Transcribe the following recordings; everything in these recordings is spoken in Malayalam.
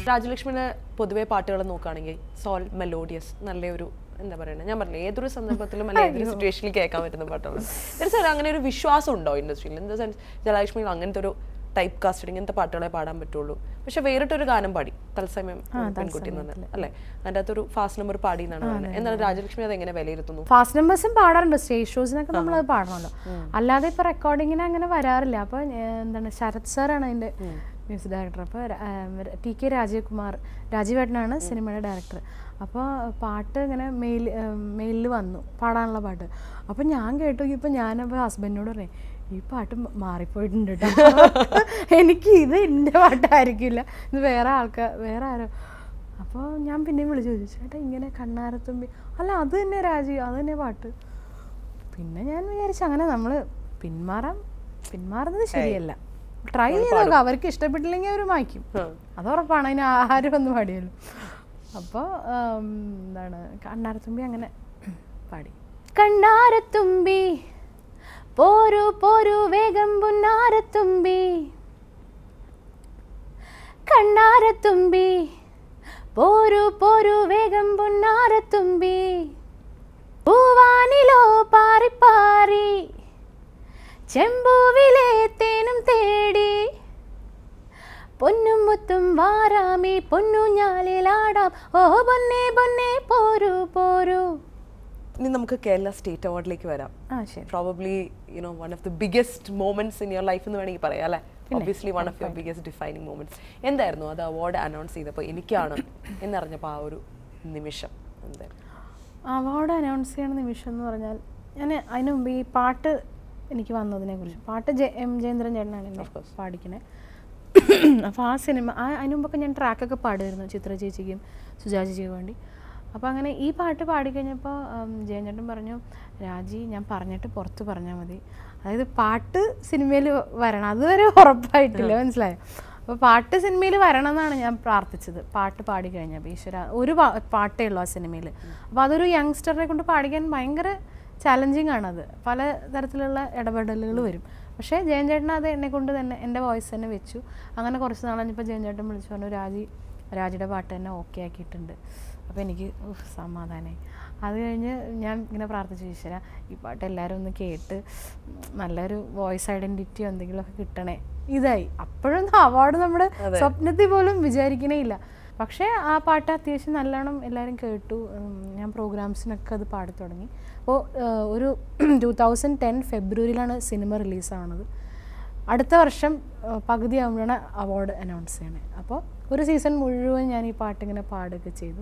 രാജലക്ഷ്മിയുടെ പൊതുവെ പാട്ടുകൾ നോക്കുകയാണെങ്കിൽ സോൾ മെലോഡിയസ് നല്ലൊരു എന്താ പറയുക ഞാൻ പറഞ്ഞില്ല ഏതൊരു സന്ദർഭത്തിലും അല്ലെ ഏതൊരു സിറ്റുവേഷനിൽ കേൾക്കാൻ പറ്റുന്ന പാട്ടുകൾ തീർച്ചയായും അങ്ങനെ ഒരു വിശ്വാസം ഉണ്ടോ ഇൻഡസ്ട്രിയിൽ ഇൻ ദ സെൻസ് ജയലക്ഷ്മിയിൽ അങ്ങനത്തെ ഒരു ടൈപ്പ് കാസ്റ്റ് ഇങ്ങനത്തെ പാട്ടുകളെ പാടാൻ പറ്റുള്ളൂ പക്ഷെ വേറിട്ടൊരു ഗാനം പാടി തത്സമയം പെൺകുട്ടി എന്ന് പറഞ്ഞാൽ അല്ലെ അതിൻ്റെ അകത്തൊരു ഫാസ്റ്റ് നമ്പർ പാടി എന്നാണ് പറയുന്നത് എന്നാൽ രാജലക്ഷ്മി അത് എങ്ങനെ വിലയിരുത്തുന്നു ഫാസ്റ്റ് നമ്പേഴ്സും പാടാറുണ്ട് സ്റ്റേജ് ഷോസിനൊക്കെ നമ്മൾ അത് പാടണമല്ലോ അല്ലാതെ ഇപ്പൊ റെക്കോർഡിങ്ങിന് അങ്ങനെ വരാറില്ല അപ്പൊ ഏർ, എന്താണ് ശരത് സാറാണ് അതിന്റെ മ്യൂസിക് ഡയറക്ടർ അപ്പോൾ ടി കെ രാജീവ് കുമാർ രാജീവേട്ടനാണ് സിനിമയുടെ ഡയറക്ടർ അപ്പോൾ പാട്ട് ഇങ്ങനെ മെയിൽ മെയിലിൽ വന്നു പാടാനുള്ള പാട്ട് അപ്പോൾ ഞാൻ കേട്ടു ഇപ്പോൾ ഞാനപ്പോൾ ഹസ്ബൻഡിനോട് പറഞ്ഞു ഈ പാട്ട് മ- മാറിപ്പോയിട്ടുണ്ട് കേട്ടോ എനിക്ക് ഇത് എൻ്റെ പാട്ടായിരിക്കില്ല ഇത് വേറെ ആൾക്കാർ വേറെ ആരോ അപ്പോൾ ഞാൻ പിന്നെയും വിളിച്ചു ചോദിച്ചു ചേട്ടാ ഇങ്ങനെ കണ്ണാരത്തുമ്പി അല്ല അത് തന്നെ രാജീവ് അത് തന്നെ പാട്ട് പിന്നെ ഞാൻ വിചാരിച്ചു അങ്ങനെ നമ്മൾ പിന്മാറാൻ പിന്മാറുന്നത് ശരിയല്ല ട്രൈ ചെയ്ത് നോക്കാം അവർക്ക് ഇഷ്ടപ്പെട്ടില്ലെങ്കിൽ അവർ മായ്ക്കും അത് ഉറപ്പാണ് അതിന് ആരും ഒന്ന് പാടിയല്ലോ അപ്പോൾ എന്താണ് കണ്ണാരത്തുമ്പി അങ്ങനെ പാടി കണ്ണാരത്തുമ്പി പോരു പോരു വേഗം പുന്നാരത്തുമ്പി കണ്ണാരത്തുമ്പി പോരു പോരു വേഗം പുന്നാരത്തുമ്പി പൂവാനിലോ പാറി പാറി ചെമ്പൂവിലെ തേനും തേടി പൊന്നും മുത്തും വാരാമി പൊന്നുഞ്ഞാലിലാടാം ഓ പൊന്നെ പൊന്നെ പോരു പോരു ഇനി നമുക്ക് കേരള സ്റ്റേറ്റ് അവാർഡിലേക്ക് വരാം ആ ശരി probably you know one of the biggest moments in your life എന്ന് വേണമെങ്കിൽ പറയാം അല്ലേ obviously one of your biggest defining moments എന്തായിരുന്നു അത് അവാർഡ് അനൗൺസ് ചെയ്തപ്പോൾ എനിക്കാണ് എന്നറിഞ്ഞപ്പോൾ ആ ഒരു നിമിഷം എന്തായിരുന്നു അവാർഡ് അനൗൺസ് ചെയ്യണ നിമിഷം എന്ന് പറഞ്ഞാൽ ഞാൻ അതിനു മുമ്പ് ഈ പാട്ട് എനിക്ക് വന്നതിനെ കുറിച്ച് പാട്ട് ജെ എം ജയേന്ദ്രൻ ചേട്ടനാണ് എന്നെ പാടിക്കണേ അപ്പോൾ ആ സിനിമ ആ അതിന് മുമ്പൊക്കെ ഞാൻ ട്രാക്കൊക്കെ പാടുമായിരുന്നു ചിത്ര ചേച്ചിക്കും സുജാ ചേച്ചിക്കും വേണ്ടി അപ്പോൾ അങ്ങനെ ഈ പാട്ട് പാടിക്കഴിഞ്ഞപ്പോൾ ജയൻ ചേട്ടൻ പറഞ്ഞു രാജി ഞാൻ പറഞ്ഞിട്ട് പുറത്ത് പറഞ്ഞാൽ മതി അതായത് പാട്ട് സിനിമയിൽ വരണം അതുവരെ ഉറപ്പായിട്ടില്ല മനസ്സിലായോ അപ്പോൾ പാട്ട് സിനിമയിൽ വരണം എന്നാണ് ഞാൻ പ്രാർത്ഥിച്ചത് പാട്ട് പാടി കഴിഞ്ഞപ്പോൾ ഈശ്വര ഒരു പാ- പാട്ടേ ഉള്ളൂ ആ സിനിമയിൽ അപ്പോൾ അതൊരു യങ്സ്റ്ററിനെ കൊണ്ട് പാടിക്കാൻ ഭയങ്കര ചാലഞ്ചിങ് ആണത് പല തരത്തിലുള്ള ഇടപെടലുകൾ വരും പക്ഷേ ജയൻ ചേട്ടൻ അത് എന്നെ കൊണ്ട് തന്നെ എൻ്റെ വോയിസ് തന്നെ വെച്ചു അങ്ങനെ കുറച്ച് നാൾ കഴിഞ്ഞപ്പോൾ ജയൻ ചേട്ടൻ വിളിച്ചു പറഞ്ഞു രാജി രാജിയുടെ പാട്ട് തന്നെ ഓക്കെ ആക്കിയിട്ടുണ്ട് അപ്പോൾ എനിക്ക് ഉഫ്, സമാധാനമായി അത് കഴിഞ്ഞ് ഞാൻ ഇങ്ങനെ പ്രാർത്ഥിച്ചു ഈശ്വര ഈ പാട്ട് എല്ലാവരും ഒന്ന് കേട്ട് നല്ലൊരു വോയിസ് ഐഡൻറ്റിറ്റിയോ എന്തെങ്കിലുമൊക്കെ കിട്ടണേ ഇതായി അപ്പോഴൊന്നും അവാർഡ് നമ്മുടെ സ്വപ്നത്തിൽ പോലും വിചാരിക്കണേ ഇല്ല പക്ഷേ ആ പാട്ട് അത്യാവശ്യം നല്ലോണം എല്ലാവരും കേട്ടു ഉം, ഞാൻ പ്രോഗ്രാംസിനൊക്കെ അത് പാടി തുടങ്ങി അപ്പോൾ ഒരു ടൂ തൗസൻഡ് ടെൻ ഫെബ്രുവരിയിലാണ് സിനിമ റിലീസാവുന്നത് അടുത്ത വർഷം ആ, പകുതി ആകുമ്പോഴാണ് അവാർഡ് അനൗൺസ് ചെയ്യണേ അപ്പോൾ ഒരു സീസൺ മുഴുവൻ ഞാൻ ഈ പാട്ടിങ്ങനെ പാടുകയൊക്കെ ചെയ്തു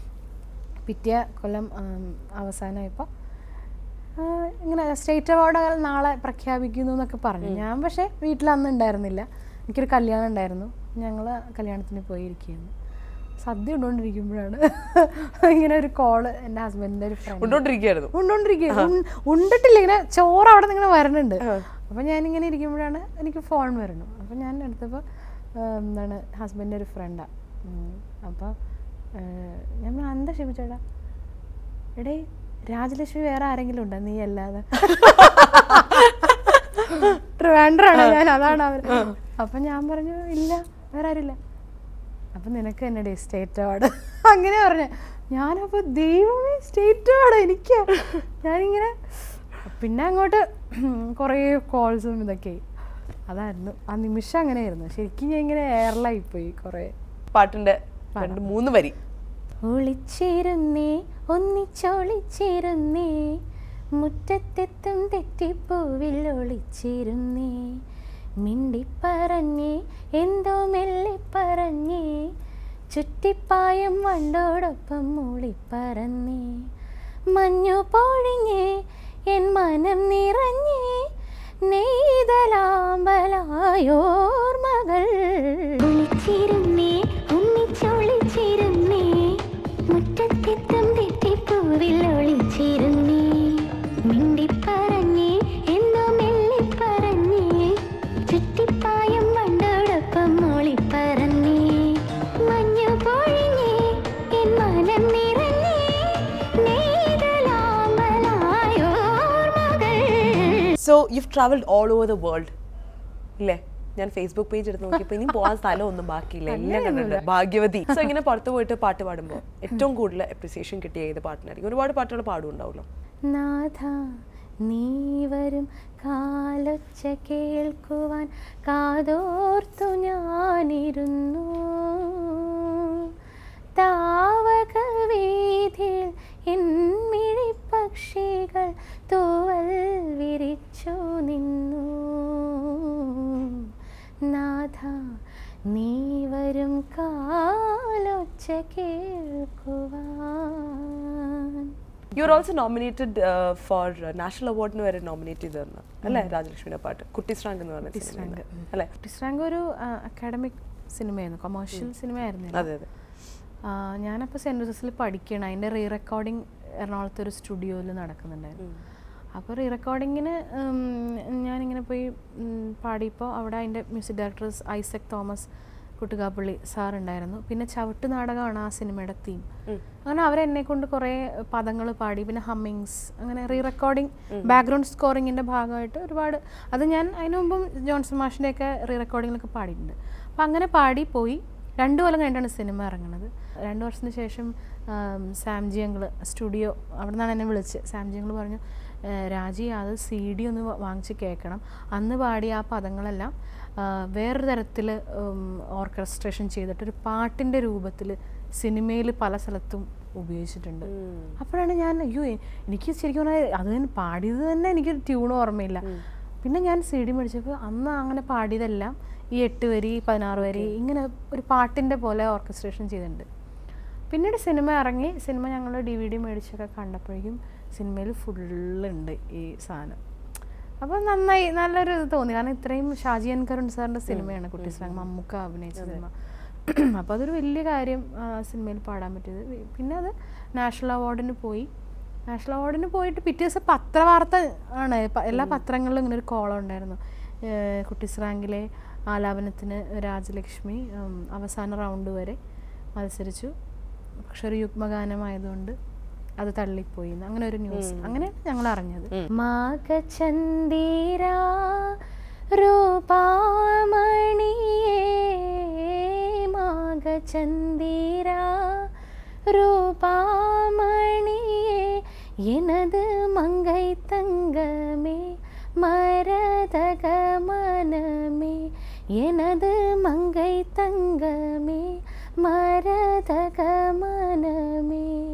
പിറ്റേ കൊല്ലം ആം, അവസാനമായപ്പോൾ ആ, ഇങ്ങനെ സ്റ്റേറ്റ് അവാർഡുകൾ നാളെ പ്രഖ്യാപിക്കുന്നു എന്നൊക്കെ പറഞ്ഞു ഞാൻ പക്ഷേ വീട്ടിൽ അന്ന് ഉണ്ടായിരുന്നില്ല എനിക്കൊരു കല്യാണം ഉണ്ടായിരുന്നു ഞങ്ങൾ കല്യാണത്തിന് പോയിരിക്കുകയായിരുന്നു സദ്യ ഉണ്ടോണ്ടിരിക്കുമ്പോഴാണ് ഇങ്ങനെ ഒരു കോള് എൻ്റെ ഹസ്ബൻഡിൻ്റെ ഒരു ഫ്രണ്ട് കൊണ്ടോണ്ടിരിക്കുകയായിരുന്നു ഉണ്ടോണ്ടിരിക്കുക ഉണ്ടിട്ടില്ല ഇങ്ങനെ ചോറ് അവിടെ നിന്ന് ഇങ്ങനെ വരണുണ്ട് അപ്പം ഞാനിങ്ങനെ ഇരിക്കുമ്പോഴാണ് എനിക്ക് ഫോൺ വരണം അപ്പം ഞാൻ എടുത്തപ്പോൾ എന്താണ് ഹസ്ബൻഡിൻ്റെ ഒരു ഫ്രണ്ടാണ് അപ്പോൾ ഞാൻ പറഞ്ഞു, എന്താ ക്ഷമിച്ചേട്ടാ എടേ രാജലക്ഷ്മി വേറെ ആരെങ്കിലും ഉണ്ടോ നീ അല്ലാതെ ട്രിവാൻഡ്രാണ് ഞാൻ അതാണ് അവർ അപ്പം ഞാൻ പറഞ്ഞു ഇല്ല വേറെ ആരുമില്ല അപ്പം നിനക്ക് എന്നടേ സ്റ്റേറ്റ് അവാർഡ് അങ്ങനെ പറഞ്ഞു ഞാനപ്പോൾ ദൈവമേ സ്റ്റേറ്റ് അവാർഡ് എനിക്ക് ഞാനിങ്ങനെ പിന്നെ അങ്ങോട്ട് കുറേ കോൾസും ഇതൊക്കെ അതായിരുന്നു ആ നിമിഷം അങ്ങനെയായിരുന്നു ശരിക്കും ഞാൻ ഇങ്ങനെ എയർലായിപ്പോയി കുറേ പാട്ടിന്റെ രണ്ട് മൂന്ന് വരി ഒളിച്ചിരുന്നേ ഒന്നിച്ചൊളിച്ചിരുന്നേ മുറ്റത്തെത്തും തെറ്റിപ്പൂവിൽ ഒളിച്ചിരുന്നേ മിണ്ടിപ്പറഞ്ഞേ എന്തോ മെല്ലിപ്പറഞ്ഞേ ചുറ്റിപ്പായം വണ്ടോടൊപ്പം മൂളിപ്പറന്നേ മഞ്ഞു പൊഴിഞ്ഞേ എൻ മനം നിറഞ്ഞേ നെയ്തലാമ്പലായോർമകൾ ഒളിച്ചിരുന്നേ ഒന്നിച്ചൊളിച്ചിരുന്നേ മുറ്റത്തെത്തും തെറ്റിപ്പൂവിൽ ഒളിച്ചിരുന്നേ മിണ്ടിപ്പറഞ്ഞേ എന്തോ മെല്ലിപ്പറഞ്ഞേ ചുറ്റിപ്പായം വണ്ടോടൊപ്പം മോളിപ്പറന്നേ മഞ്ഞു പൊഴിഞ്ഞേ എൻ മനം നിറഞ്ഞേ നെയ്തലാമലായോർമകൾ so you travelled all over the world ഇല്ലേ ഞാൻ ഫേസ്ബുക്ക് പേജ് എടുത്ത് നോക്കിയപ്പോൾ ഇനി പോകാൻ സ്ഥലം ഒന്നും ബാക്കിയില്ല എല്ലാം കണ്ടിട്ടുണ്ട് ഭാഗ്യവതി സോ ഇങ്ങനെ പുറത്ത് പോയിട്ട് പാട്ട് പാടുമ്പോൾ ഏറ്റവും കൂടുതൽ അപ്രിസിയേഷൻ കിട്ടിയ ഏത് പാട്ടിനായിരിക്കും ഒരുപാട് പാട്ടുകൾ പാടുണ്ടാവുമല്ലോ നാഥ നീ വരും കാലൊച്ച കേൾക്കുവാൻ കാതോർത്തു ഞാനിരുന്നു താവക വീതിയിൽ എന്മിഴി പക്ഷികൾ തൂവൽ വിരിച്ചു നിന്നു നാഥ നീ വരും കാലൊച്ച കേൾക്കുവാൻ you are also nominated for national അവാർഡിന് വരെ നോമിനേറ്റ് ചെയ്തിരുന്നു അല്ലേ രാജലക്ഷ്മിയുടെ പാട്ട് കുട്ടിസ്രാങ്ക് എന്ന് പറഞ്ഞ സിനിമയിൽ. അല്ലേ ഡിസ്റാങ്ക് ഒരു അക്കാഡമിക് സിനിമയായിരുന്നു കൊമേഴ്ഷ്യൽ സിനിമയായിരുന്നു അതെ അതെ ഞാനപ്പോൾ സെൻറ് ജോസഫിൽ പഠിക്കണം അതിൻ്റെ റീ റെക്കോർഡിങ് എറണാകുളത്ത് ഒരു സ്റ്റുഡിയോയിൽ നടക്കുന്നുണ്ടായിരുന്നു അപ്പോൾ റീ റെക്കോർഡിങ്ങിന് ഞാനിങ്ങനെ പോയി ഉം, പാടിയപ്പോൾ അവിടെ അതിൻ്റെ music director Isaac Thomas Kottukapally sir ഉണ്ടായിരുന്നു പിന്നെ ചവിട്ട് നാടകമാണ് ആ സിനിമയുടെ തീം അങ്ങനെ അവരെന്നെ കൊണ്ട് കുറേ പദങ്ങൾ പാടി പിന്നെ ഹമ്മിങ്സ് അങ്ങനെ റീ റെക്കോർഡിങ് ബാക്ക്ഗ്രൗണ്ട് സ്കോറിങ്ങിൻ്റെ ഭാഗമായിട്ട് ഒരുപാട് അത് ഞാൻ അതിനു മുമ്പും ജോൺസൺ മാഷിൻ്റെയൊക്കെ റീ റെക്കോർഡിങ്ങിലൊക്കെ പാടിയിട്ടുണ്ട് അപ്പം അങ്ങനെ പാടി പോയി രണ്ട് കൊല്ലം കഴിഞ്ഞിട്ടാണ് സിനിമ ഇറങ്ങുന്നത് രണ്ട് വർഷത്തിന് ശേഷം ആം, സാംജി അങ്കിൾ സ്റ്റുഡിയോ അവിടെ നിന്നാണ് എന്നെ വിളിച്ച് സാംജി അങ്കിൾ പറഞ്ഞു "ഏ, രാജി അത് സി ഡി ഒന്ന് വാ- വാങ്ങിച്ച് കേൾക്കണം അന്ന് പാടിയ ആ പദങ്ങളെല്ലാം ആ, വേറൊരു തരത്തിൽ ഓർക്കസ്ട്രേഷൻ ചെയ്തിട്ട് ഒരു പാട്ടിൻ്റെ രൂപത്തിൽ സിനിമയിൽ പല സ്ഥലത്തും ഉപയോഗിച്ചിട്ടുണ്ട് അപ്പോഴാണ് ഞാൻ അയ്യോ എ- എനിക്ക് ശരിക്കും പറഞ്ഞാൽ അത് തന്നെ പാടിയത് തന്നെ എനിക്ക് ട്യൂൺ ഓർമ്മയില്ല പിന്നെ ഞാൻ സി ഡി മേടിച്ചപ്പോൾ അന്ന് അങ്ങനെ പാടിയതെല്ലാം ഈ എട്ട് വരി പതിനാറ് വരി ഇങ്ങനെ ഒരു പാട്ടിൻ്റെ പോലെ ഓർക്കസ്ട്രേഷൻ ചെയ്തിട്ടുണ്ട് പിന്നീട് സിനിമ ഇറങ്ങി സിനിമ ഞങ്ങൾ ഡി വി ഡി മേടിച്ചൊക്കെ കണ്ടപ്പോഴേക്കും സിനിമയിൽ ഫുള്ളുണ്ട് ഈ സാധനം അപ്പോൾ നന്നായി നല്ലൊരു ഇത് തോന്നി കാരണം ഇത്രയും ഷാജി എൻ കരുൺ സാറിൻ്റെ സിനിമയാണ് കുട്ടി സ്ലാങ് മമ്മൂക്ക അഭിനയിച്ച സിനിമ അപ്പോൾ അതൊരു വലിയ കാര്യം ആ സിനിമയിൽ പാടാൻ പറ്റിയത് വി- പിന്നെ അത് നാഷണൽ അവാർഡിന് പോയി നാഷണൽ അവാർഡിന് പോയിട്ട് പിറ്റേ ദിവസം പത്രവാർത്ത ആണ് പ- എല്ലാ പത്രങ്ങളിലും ഇങ്ങനെ ഒരു കോളം ഉണ്ടായിരുന്നു ഏഹ് കുട്ടിസ് റാങ്കിലെ ആലാപനത്തിന് രാജലക്ഷ്മി ഉം, അവസാന റൗണ്ട് വരെ മത്സരിച്ചു പക്ഷെ ഒരു യുഗ്മഗാനമായതുകൊണ്ട് അത് തള്ളിപ്പോയി എന്ന്. അങ്ങനെ ഒരു ന്യൂസ് അങ്ങനെ ഞങ്ങൾ അറിഞ്ഞത് മാഘചന്ദിര രൂപാമണിയേ മാഘചന്ദിര ரூபாமணியே எனது மங்கை தங்கமே மரதக மனமே எனது மங்கை தங்கமே மரதக மனமே